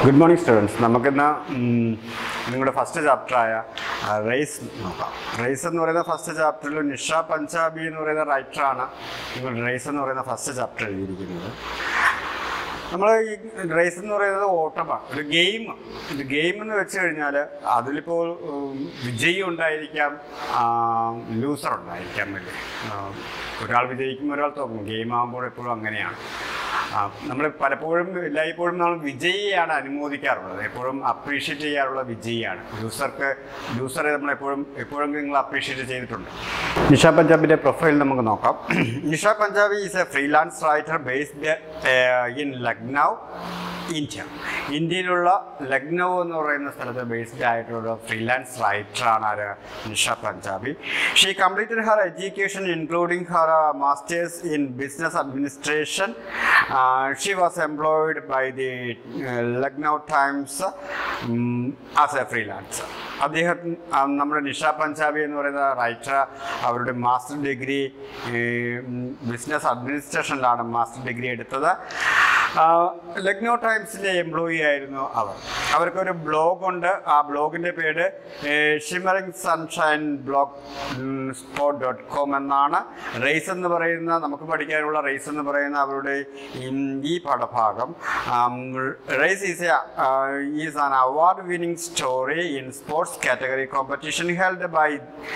Good morning students നമുക്കിന്ന് ഉം, നിങ്ങളുടെ ഫസ്റ്റ് ചാപ്റ്ററായ റേസ് നോക്കാം റേസ് എന്ന് പറയുന്ന ഫസ്റ്റ് ചാപ്റ്ററിൽ നിഷ പഞ്ചാബി എന്ന് പറയുന്ന റൈറ്ററാണ് നിങ്ങൾ റേസ് എന്ന് പറയുന്ന ഫസ്റ്റ് ചാപ്റ്റർ എഴുതിയിരിക്കുന്നത് നമ്മൾ ഈ റേസ് എന്ന് പറയുന്നത് ഓട്ടമാണ് ഒരു ഗെയിം ഒരു ഗെയിം എന്ന് വെച്ച് കഴിഞ്ഞാൽ അതിലിപ്പോൾ ഉം, വിജയി ഉണ്ടായിരിക്കാം ലൂസർ ഉണ്ടായിരിക്കാം അല്ലേ ആ, ഒരാൾ വിജയിക്കും ഒരാൾ തോക്കും ഗെയിം ആകുമ്പോൾ എപ്പോഴും അങ്ങനെയാണ് നമ്മൾ പലപ്പോഴും എല്ലായ്പ്പോഴും നമ്മൾ വിജയിയാണ് അനുമോദിക്കാറുള്ളത് എപ്പോഴും അപ്രീഷിയേറ്റ് ചെയ്യാറുള്ള വിജയിയാണ് ലൂസർക്ക് ലൂസറെ നമ്മൾ എപ്പോഴും എപ്പോഴും നിങ്ങൾ അപ്രീഷിയേറ്റ് ചെയ്തിട്ടുണ്ട് നിഷ പഞ്ചാബിൻ്റെ പ്രൊഫൈൽ നമുക്ക് നോക്കാം Nisha Panjabi is a freelance writer based in Lucknow India ഇന്ത്യയിലുള്ള ലക്നൗ എന്ന് പറയുന്ന സ്ഥലത്ത് ബേസ്ഡ് ആയിട്ടുള്ള ഫ്രീലാൻസ് റൈറ്ററാണ് ആര് Nisha Panjabi she completed her education including her masters in business administration she was employed by the Lucknow Times as a freelancer അദ്ദേഹം ആ, നമ്മുടെ നിഷ പഞ്ചാബി എന്ന് പറയുന്ന റൈറ്റർ അവരുടെ മാസ്റ്റർ ഡിഗ്രി ബിസിനസ് അഡ്മിനിസ്ട്രേഷനിലാണ് മാസ്റ്റർ ഡിഗ്രി എടുത്തത് ആ, ലക്നൗ ടൈംസിലെ എംപ്ലോയി ആയിരുന്നു അവർ അവർക്കൊരു ബ്ലോഗ് ഉണ്ട് ആ ബ്ലോഗിൻ്റെ പേര് shimmering sunshine blogspot dot com എന്നാണ് റേസ് എന്ന് പറയുന്ന നമുക്ക് പഠിക്കാനുള്ള റേസ് എന്ന് പറയുന്ന അവരുടെ ഈ- ഈ പാഠഭാഗം race is is an award winning story in sports category competition held by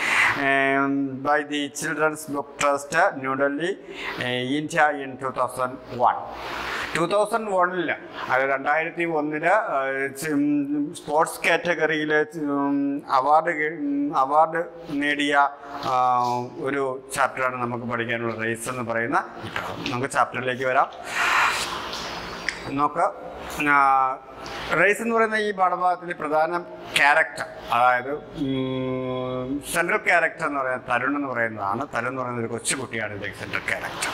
by the children's book trust New Delhi India in two thousand one two thousand വണ്ണിൽ അത് രണ്ടായിരത്തി ഒന്നില് സ്പോർട്സ് കാറ്റഗറിയിൽ അവാർഡ് അവാർഡ് നേടിയ ആ, ഒരു ചാപ്റ്ററാണ് നമുക്ക് പഠിക്കാനുള്ള റേസ് എന്ന് പറയുന്ന ഈ പാഠം. നമുക്ക് ചാപ്റ്ററിലേക്ക് വരാം നോക്ക് റേസ് എന്ന് പറയുന്ന ഈ പാഠഭാഗത്തിലെ പ്രധാന ക്യാരക്ടർ അതായത് സെൻട്രൽ ക്യാരക്ടർ എന്ന് പറയുന്നത് തരുൺ എന്ന് പറയുന്നതാണ് തരുൺ എന്ന് പറയുന്ന ഒരു കൊച്ചുകുട്ടിയാണ് ഇതിലെ central character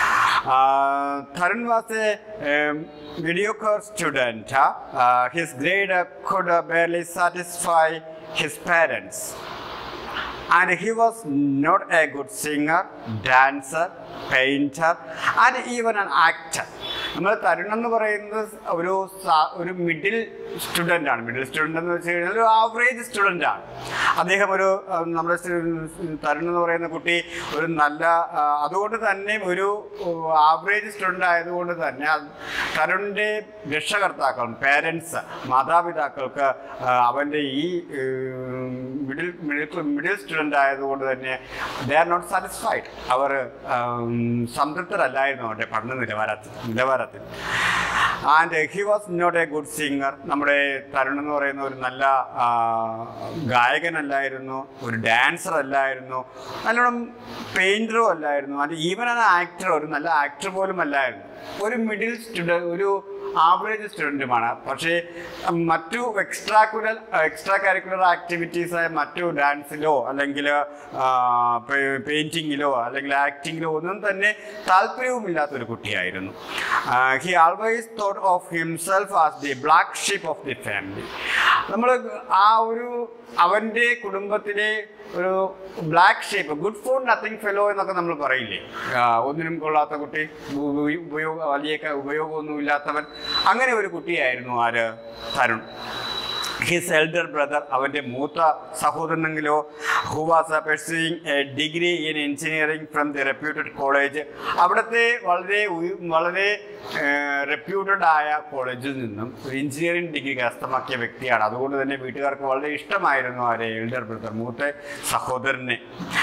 Tarun was a mediocre student. Uh, uh, his grade uh, could uh, barely satisfy his parents. And he was not a good singer, dancer, painter, and even an actor. നമ്മൾ തരുൺ എന്ന് പറയുന്നത് ഒരു സ- ഒരു മിഡിൽ സ്റ്റുഡൻ്റ് ആണ് middle student എന്ന് വെച്ച് കഴിഞ്ഞാൽ ഒരു ആവറേജ് സ്റ്റുഡൻ്റ് ആണ് അദ്ദേഹം ഒരു ആ, നമ്മുടെ സ്റ്റു- തരുൺ എന്ന് പറയുന്ന കുട്ടി ഒരു നല്ല ആ, അതുകൊണ്ട് തന്നെ ഒരു ആവറേജ് സ്റ്റുഡൻ്റ് ആയതുകൊണ്ട് തന്നെ അത് തരുണിൻ്റെ രക്ഷകർത്താക്കൾ പേരൻസ് മാതാപിതാക്കൾക്ക് ആ, അവൻ്റെ ഈ മിഡിൽ മിഡിൽ മിഡിൽ സ്റ്റുഡൻ്റ് ആയതുകൊണ്ട് തന്നെ ദേ ആർ നോട്ട് സാറ്റിസ്ഫൈഡ് അവർ സംതൃപ്തരല്ലായിരുന്നു അവരുടെ പഠന നിലവാരത്തിൽ നിലവാരത്തിൽ and he was not a good singer നമ്മുടെ തരുൺ എന്ന് പറയുന്ന ഒരു നല്ല ആ, ഗായകനല്ലായിരുന്നു ഒരു ഡാൻസർ അല്ലായിരുന്നു നല്ലോണം പെയിൻറ്ററും അല്ലായിരുന്നു ആൻഡ് ഈവൻ ആൻ ആക്ടർ ഒരു നല്ല ആക്ടർ പോലും അല്ലായിരുന്നു ഒരു മിഡിൽ സ്റ്റുഡൻറ് ഒരു ആവറേജ് സ്റ്റുഡൻറ്റുമാണ് പക്ഷേ ഉം, മറ്റു എക്സ്ട്രാ കുലർ എക്സ്ട്രാ കരിക്കുലർ ആക്ടിവിറ്റീസായ മറ്റു ഡാൻസിലോ അല്ലെങ്കിൽ പെയിൻറ്റിങ്ങിലോ അല്ലെങ്കിൽ ആക്ടിങ്ങിലോ ഒന്നും തന്നെ താല്പര്യവുമില്ലാത്തൊരു കുട്ടിയായിരുന്നു he always thought of himself as the black sheep of the family നമ്മൾ ആ ഒരു അവൻ്റെ കുടുംബത്തിലെ ഒരു black sheep good for nothing fellow എന്നൊക്കെ നമ്മൾ പറയില്ലേ ആ, ഒന്നിനും കൊള്ളാത്ത കുട്ടി ഉപ- ഉപയോഗ വലിയ ക- ഉപയോഗമൊന്നുമില്ലാത്തവൻ അങ്ങനെ ഒരു കുട്ടിയായിരുന്നു ആര് തരുൺ ഹിസ് എൽഡർ ബ്രദർ അവൻ്റെ മൂത്ത സഹോദരനെങ്കിലോ who was pursuing a degree in engineering from the reputed college അവിടുത്തെ വളരെ ഉയ- വളരെ റെപ്യൂട്ടഡ് ആയ കോളേജിൽ നിന്നും ഒരു എഞ്ചിനീയറിംഗ് ഡിഗ്രി കരസ്ഥമാക്കിയ വ്യക്തിയാണ് അതുകൊണ്ട് തന്നെ വീട്ടുകാർക്ക് വളരെ ഇഷ്ടമായിരുന്നു ആരെ എൽഡർ ബ്രദർ മൂത്ത സഹോദരനെ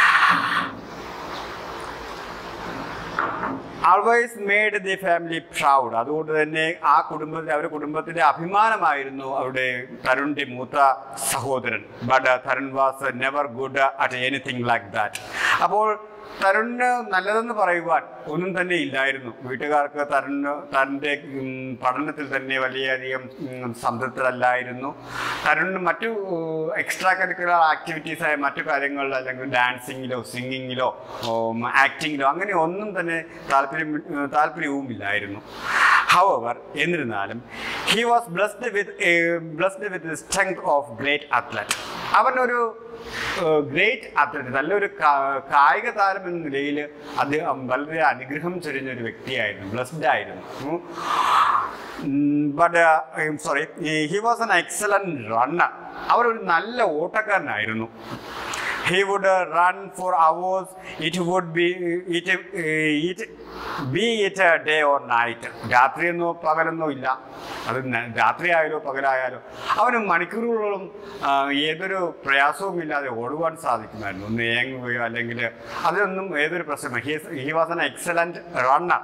always made the family proud അതുകൊണ്ട് തന്നെ ആ കുടുംബത്തിൽ അവരുടെ കുടുംബത്തിന്റെ അഭിമാനമായിരുന്നു അവരുടെ തരുണിന്റെ മൂത്ത സഹോദരൻ but Tarun was never good at anything like that അപ്പോൾ തരുണിന് നല്ലതെന്ന് പറയുവാൻ ഒന്നും തന്നെ ഇല്ലായിരുന്നു വീട്ടുകാർക്ക് തരുണിന് തരുണിന്റെ ഉം, പഠനത്തിൽ തന്നെ വളരെയധികം ഉം, സംതൃപ്തരല്ലായിരുന്നു തരുണിന് മറ്റു എക്സ്ട്രാ കരിക്കുലർ ആക്ടിവിറ്റീസായ മറ്റു കാര്യങ്ങളിൽ അല്ലെങ്കിൽ ഡാൻസിങ്ങിലോ സിംഗിങ്ങിലോ ആക്ടിങ്ങിലോ അങ്ങനെ ഒന്നും തന്നെ താല്പര്യം താല്പര്യവും ഇല്ലായിരുന്നു ഹവർ എന്നിരുന്നാലും he was blessed with blessed with strength of great athlete അവനൊരു ഗ്രേറ്റ് അത്ലറ്റ് നല്ലൊരു കാ- കായിക താരം എന്ന നിലയിൽ അദ്ദേഹം വളരെ അനുഗ്രഹം ചൊരിഞ്ഞ ഒരു വ്യക്തിയായിരുന്നു ബ്ലസ്ഡ് ആയിരുന്നു but sorry he was an excellent runner അവരൊരു നല്ല ഓട്ടക്കാരനായിരുന്നു he would uh, run for hours it would be it, uh, it be it a day or night രാത്രിയെന്നോ പകലെന്നോ ഇല്ല അത് ന- രാത്രിയായാലോ പകലായാലോ അവന് മണിക്കൂറുകളോളം ആ, ഏതൊരു പ്രയാസവും ഇല്ലാതെ ഓടുവാൻ സാധിക്കുമായിരുന്നു ഒന്ന് ഏങ്ങുകയോ അല്ലെങ്കിൽ അതിനൊന്നും ഏതൊരു പ്രശ്നമില്ല he he was an excellent runner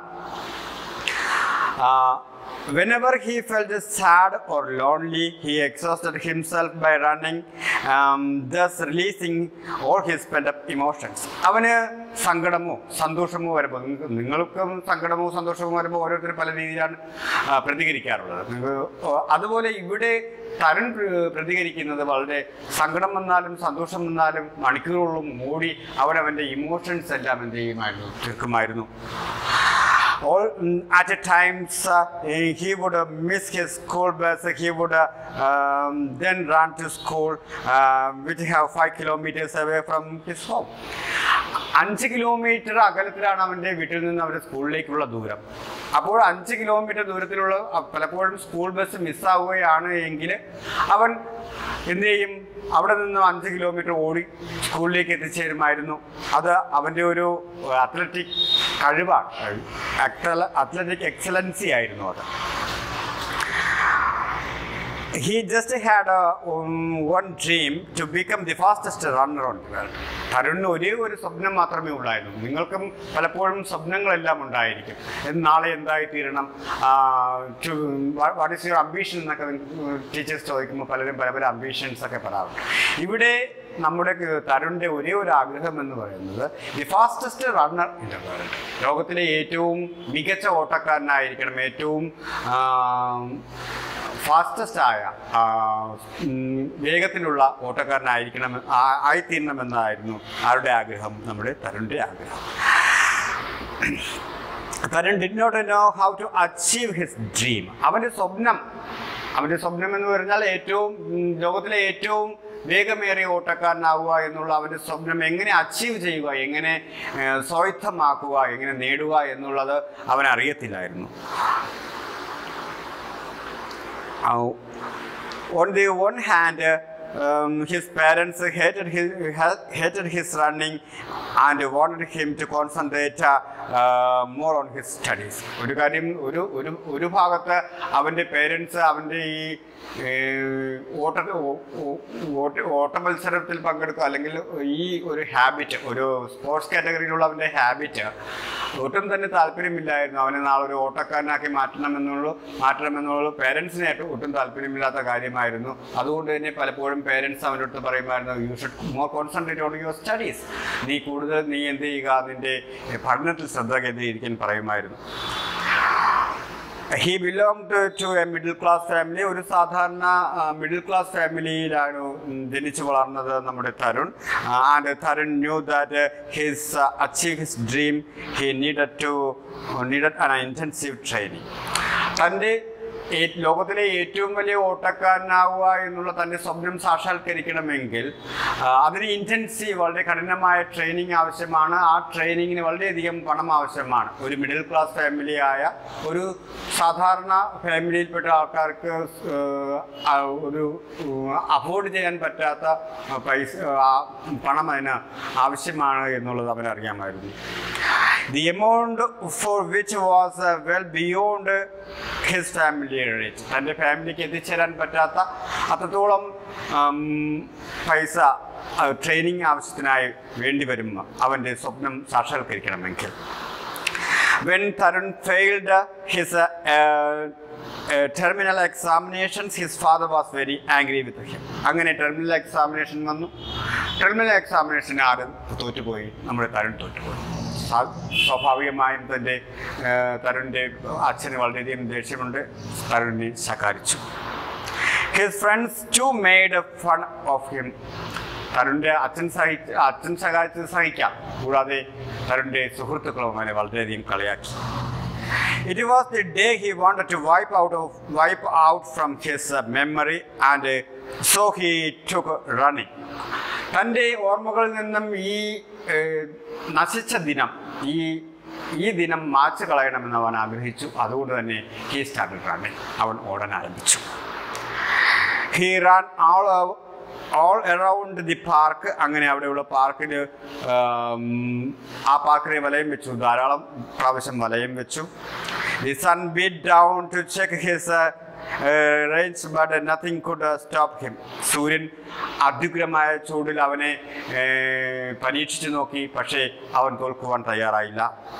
Uh, whenever he felt sad or lonely, he exhausted himself by running, um, thus releasing all his pent up emotions. അവന് സങ്കടമോ സന്തോഷമോ വരുമ്പോൾ നിങ്ങൾക്ക് നിങ്ങൾക്കും സങ്കടമോ സന്തോഷമോ വരുമ്പോൾ ഓരോരുത്തരും പല രീതിയിലാണ് ആ, പ്രതികരിക്കാറുള്ളത് നിങ്ങൾക്ക് ഓ, അതുപോലെ ഇവിടെ തരുൺ പ്ര- പ്രതികരിക്കുന്നത് വളരെ സങ്കടം വന്നാലും സന്തോഷം വന്നാലും മണിക്കൂറുകളും ഓടി അവനവൻ്റെ ഇമോഷൻസ് എല്ലാം എന്ത് ചെയ്യുമായിരുന്നു തീർക്കുമായിരുന്നു all mm, at a times uh, he would uh, miss his school bus he would uh, um, then run to school uh, which have five kilometers away from his home അഞ്ച് kilometre അകലത്തിലാണ് അവൻ്റെ വീട്ടിൽ നിന്ന് അവൻ്റെ സ്കൂളിലേക്കുള്ള ദൂരം അപ്പോൾ അഞ്ച് kilometre ദൂരത്തിലുള്ള അ- പലപ്പോഴും സ്കൂൾ ബസ് മിസ്സാവുകയാണ് എങ്കിൽ അവൻ എന്ത് ചെയ്യും അവിടെ നിന്ന് അഞ്ച് കിലോമീറ്റർ ഓടി സ്കൂളിലേക്ക് എത്തിച്ചേരുമായിരുന്നു അത് അവൻ്റെ ഒരു അത്ലറ്റിക് കഴിവാണ് അത്ലറ്റിക് എക്സലൻസി ആയിരുന്നു അത് he just had a, um, one dream to become the fastest runner on the world. തരുണിന് ഒരേ ഒരു സ്വപ്നം മാത്രമേ ഉള്ളായിരുന്നു നിങ്ങൾക്കും പലപ്പോഴും സ്വപ്നങ്ങളെല്ലാം ഉണ്ടായിരിക്കും എന്ന് നാളെ എന്തായി തീരണം വാട്ട് ഈസ് യുവർ അംബീഷൻ എന്നൊക്കെ ടീച്ചേഴ്സ് ചോദിക്കുമ്പോൾ പലരും പല പല അംബീഷൻസ് ഒക്കെ പറയാറുണ്ട് ഇവിടെ നമ്മുടെ ക- തരുണിൻ്റെ ഒരേ ഒരു ആഗ്രഹം എന്ന് പറയുന്നത് the fastest runner in the world ലോകത്തിലെ ഏറ്റവും മികച്ച ഓട്ടക്കാരനായിരിക്കണം ഏറ്റവും ആ, ഫാസ്റ്റസ്റ്റ് ആയ ആ, ഉം, വേഗത്തിലുള്ള ഓട്ടക്കാരനായിരിക്കണം ആ- ആയിത്തീരണമെന്നായിരുന്നു ആരുടെ ആഗ്രഹം നമ്മുടെ തരുണിൻ്റെ ആഗ്രഹം Tarun did not know how to achieve his dream അവൻ്റെ സ്വപ്നം അവൻ്റെ സ്വപ്നം എന്ന് പറഞ്ഞാൽ ഏറ്റവും ഉം, ലോകത്തിലെ ഏറ്റവും വേഗമേറിയ ഓട്ടക്കാരനാവുക എന്നുള്ള അവൻ്റെ സ്വപ്നം എങ്ങനെ അച്ചീവ് ചെയ്യുക എങ്ങനെ ഏഹ്, സ്വായത്തമാക്കുക എങ്ങനെ നേടുക എന്നുള്ളത് അവൻ അറിയത്തില്ലായിരുന്നു Uh, on the one hand, uh, um, his parents hated his, ha- hated his running and wanted him to concentrate uh, uh, more on his studies. ഒരു കാര്യം ഒരു ഒരു ഒരു ഭാഗത്ത് അവൻ്റെ പേരൻസ് അവൻ്റെ ഈ ഏഹ്, ഓട്ട ഓ- ഓ- ഓട്ട ഓട്ട മത്സരത്തിൽ പങ്കെടുക്കുക അല്ലെങ്കിൽ ഈ ഒരു ഹാബിറ്റ് ഒരു സ്പോർട്സ് കാറ്റഗറിയിലുള്ള അവൻ്റെ ഹാബിറ്റ് ഒട്ടും തന്നെ താല്പര്യമില്ലായിരുന്നു അവനെ നാളെ ഒരു ഓട്ടക്കാരനാക്കി മാറ്റണമെന്നുള്ള മാറ്റണമെന്നുള്ള പേരൻസിനെ ഒട്ടും താല്പര്യമില്ലാത്ത കാര്യമായിരുന്നു അതുകൊണ്ട് തന്നെ പലപ്പോഴും പേരൻസ് അവൻ്റെ അടുത്ത് പറയുമായിരുന്നു you should more concentrate on your studies നീ കൂടുതൽ നീ എന്ത് ചെയ്യുക നിന്റെ പഠനത്തിൽ ശ്രദ്ധ കേന്ദ്രീകരിക്കാൻ പറയുമായിരുന്നു he belong to a middle class family ഒരു സാധാരണ മിഡിൽ ക്ലാസ് ഫാമിലിയിലാണ് ഉം, ജനിച്ചു വളർന്നത് നമ്മുടെ Tarun and Tarun knew that his achieve his dream he needed to needed an intensive training തൻ്റെ ഏ- ലോകത്തിലെ ഏറ്റവും വലിയ ഓട്ടക്കാരനാവുക എന്നുള്ള തൻ്റെ സ്വപ്നം സാക്ഷാത്കരിക്കണമെങ്കിൽ ആ, അതിന് ഇൻറ്റൻസീവ് വളരെ കഠിനമായ ട്രെയിനിങ് ആവശ്യമാണ് ആ ട്രെയിനിങ്ങിന് വളരെയധികം പണം ആവശ്യമാണ് ഒരു മിഡിൽ ക്ലാസ് ഫാമിലിയായ ഒരു സാധാരണ ഫാമിലിയിൽപ്പെട്ട ആൾക്കാർക്ക് ഏഹ്, ആ ഒരു അഫോർഡ് ചെയ്യാൻ പറ്റാത്ത ആ, പൈസ ആ, പണം അതിന് ആവശ്യമാണ് എന്നുള്ളത് അവനറിയാമായിരുന്നു the amount for which was well beyond his family rate തൻ്റെ ഫാമിലിക്ക് എത്തിച്ചേരാൻ പറ്റാത്ത അത്രത്തോളം ആം, പൈസ ട്രെയിനിങ് ആവശ്യത്തിനായി വേണ്ടി വരും അവൻ്റെ സ്വപ്നം സാക്ഷാത്കരിക്കണമെങ്കിൽ when Tarun failed his uh, uh, terminal examinations, his father was very angry with him. അങ്ങനെ ടെർമിനൽ എക്സാമിനേഷൻ വന്നു ടെർമിനൽ എക്സാമിനേഷൻ ആരും തോറ്റുപോയി നമ്മുടെ തരുൺ തോറ്റുപോയി സ്വാ- സ്വാഭാവികമായും തൻ്റെ തരുണിൻ്റെ അച്ഛന് വളരെയധികം ദേഷ്യമുണ്ട് തരുണിനെ ശകാരിച്ചു his friends too made fun of him തരുണിൻ്റെ അച്ഛൻ സഹിച്ച് അച്ഛൻ സഹായിച്ചത് സഹിക്കാം കൂടാതെ തരുണിൻ്റെ സുഹൃത്തുക്കളും അവനെ വളരെയധികം കളിയാക്കി it was the day he wanted to wipe out of wipe out from his memory and so he took running തൻ്റെ ഓർമ്മകളിൽ നിന്നും ഈ ഏഹ്, നശിച്ച ദിനം ഈ ഈ ദിനം മാച്ച് കളയണമെന്ന് അവൻ ആഗ്രഹിച്ചു അതുകൊണ്ട് തന്നെ ഹീ സ്റ്റാർട്ടഡ് റണ്ണിങ് അവൻ ഓടാൻ ആരംഭിച്ചു he run all all around the park അങ്ങനെ അവിടെയുള്ള പാർക്കിൽ ആ പാർക്കിനെ വലയം വെച്ചു ധാരാളം പ്രാവശ്യം വലയം വെച്ചു the sun beat down to check his range but nothing could stop him സൂര്യൻ അത്യുഗ്രമായ ചൂടിൽ അവനെ ഏർ, പരീക്ഷിച്ചു നോക്കി പക്ഷേ അവൻ തോൽക്കുവാൻ തയ്യാറായില്ല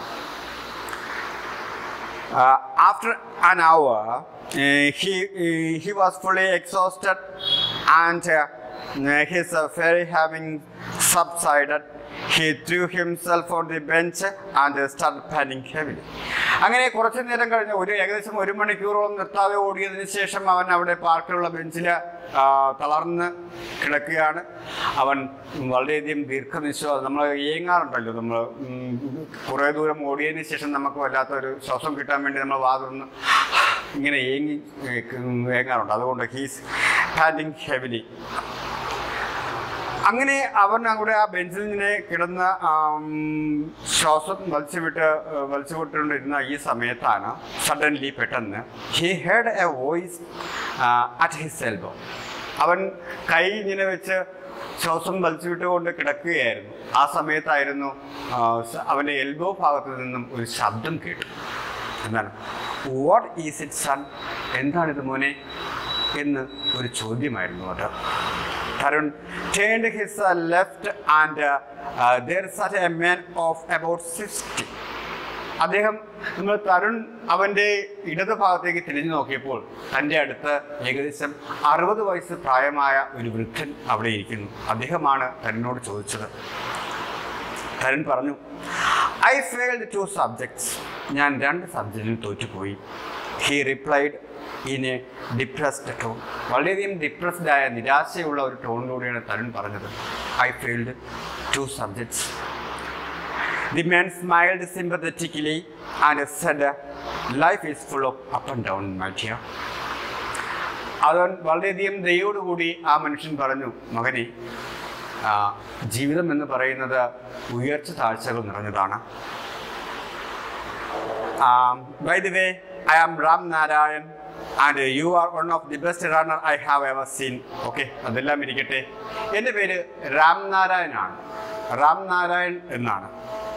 Uh, after an hour, uh, he uh, he was fully exhausted, and uh, his uh, fury having subsided, he threw himself on the bench and started panting heavily. അങ്ങനെ കുറച്ചു നേരം കഴിഞ്ഞ് ഒരു ഏകദേശം ഒരു മണിക്കൂറോളം നിർത്താതെ ഓടിയതിനു ശേഷം അവൻ അവിടെ പാർക്കിലുള്ള ബെഞ്ചിൽ തളർന്ന് കിടക്കുകയാണ് അവൻ വളരെയധികം ദീർഘനിശ്വാസം നമ്മൾ ഏങ്ങാറുണ്ടല്ലോ നമ്മൾ കുറേ ദൂരം ഓടിയതിന് ശേഷം നമുക്ക് വല്ലാത്തൊരു ശ്വാസം കിട്ടാൻ വേണ്ടി നമ്മൾ വാതുറന്ന് ഇങ്ങനെ ഏങ്ങി ഏ- ഏങ്ങാറുണ്ട് അതുകൊണ്ട് ഹീസ് പാൻഡിങ് ഹെവിലി അങ്ങനെ അവൻ അവിടെ ആ ബെഞ്ചിൽ ഇങ്ങനെ കിടന്ന് ആം, ശ്വാസം വലിച്ചു വിട്ട് ഏഹ്, വലിച്ചു വിട്ടുകൊണ്ടിരുന്ന ഈ സമയത്താണ് സഡൻലി പെട്ടെന്ന് he heard a voice at his elbow അവൻ കൈ ഇങ്ങനെ വെച്ച് ശ്വാസം വലിച്ചു വിട്ടുകൊണ്ട് കിടക്കുകയായിരുന്നു ആ സമയത്തായിരുന്നു ആ, സ- അവൻ്റെ എൽബോ ഭാഗത്തു നിന്നും ഒരു ശബ്ദം കേട്ടു എന്താണ് വാട്ട് ഈസ് ഇറ്റ് സൺ എന്താണിത് മോനെ എന്ന് ഒരു ചോദ്യമായിരുന്നു അത് Tarun turned his left and there such a man of about sixty അദ്ദേഹം നമ്മൾ തരുൺ അവൻ്റെ ഇടത് ഭാഗത്തേക്ക് തിരിഞ്ഞു നോക്കിയപ്പോൾ തൻ്റെ അടുത്ത് ഏകദേശം അറുപത് വയസ്സ് പ്രായമായ ഒരു വൃദ്ധൻ അവിടെ ഇരിക്കുന്നു അദ്ദേഹമാണ് തരുണിനോട് ചോദിച്ചത് തരുൺ പറഞ്ഞു ഐ ഫെയിൽഡ് ടു സബ്ജക്ട്സ് ഞാൻ രണ്ട് സബ്ജക്റ്റിൽ തോറ്റുപോയി he replied in a depressed tone വളരെയധികം ഡിപ്രസ്ഡ് ആയ നിരാശയുള്ള ഒരു ടോണിലൂടെയാണ് തരുൺ പറഞ്ഞത് I failed two subjects the man smiled sympathetically and said life is full of up and down മാറ്റിയ അവൻ വളരെയധികം ദയോടുകൂടി ആ മനുഷ്യൻ പറഞ്ഞു മകനെ ആ, ജീവിതം എന്ന് പറയുന്നത് ഉയർച്ച താഴ്ചകൾ നിറഞ്ഞതാണ് by the way I am Ram Narayan and you are one of the best runner I have ever seen okay അതെല്ലാം ഇരിക്കട്ടെ എൻ്റെ പേര് രാം നാരായണാണ് റാം നാരായൺ എന്നാണ്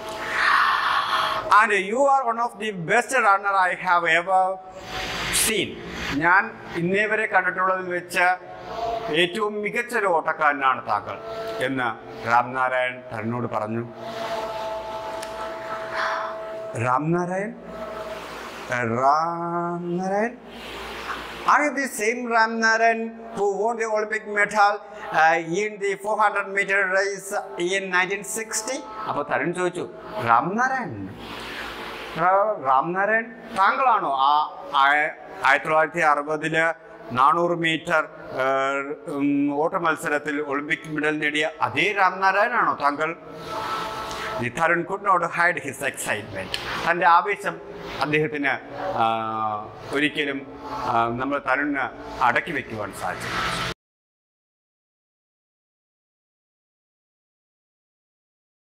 and you are one of the best runner I have ever seen ഞാൻ ഇന്നേ വരെ കണ്ടിട്ടുള്ളതിൽ വെച്ച് ഏറ്റവും മികച്ച ഒരു ഓട്ടക്കാരനാണ് താങ്കൾ എന്ന് രാംനാരായൺ തന്നോട് പറഞ്ഞു Ramnarayan Ramnarayan Are you the same Ram Narayan who won the Olympic medal uh, in the 400 meter race in 1960? അപ്പോൾ തരുൺ ചോദിച്ചു രാംനാരായൺ രാംനാരായൺ താങ്കളാണോ ആ ആയ- ആയിരത്തി തൊള്ളായിരത്തി അറുപതില് നാനൂറ് മീറ്റർ ഓട്ട മത്സരത്തിൽ ഒളിമ്പിക് മെഡൽ നേടിയ അതേ രാംനാരായണാണോ താങ്കൾ Tarun could not hide his excitement തൻ്റെ ആവേശം അദ്ദേഹത്തിന് ആ, ഒരിക്കലും ആ, നമ്മൾ തരുണിന് അടക്കി വെക്കുവാൻ സാധിച്ചു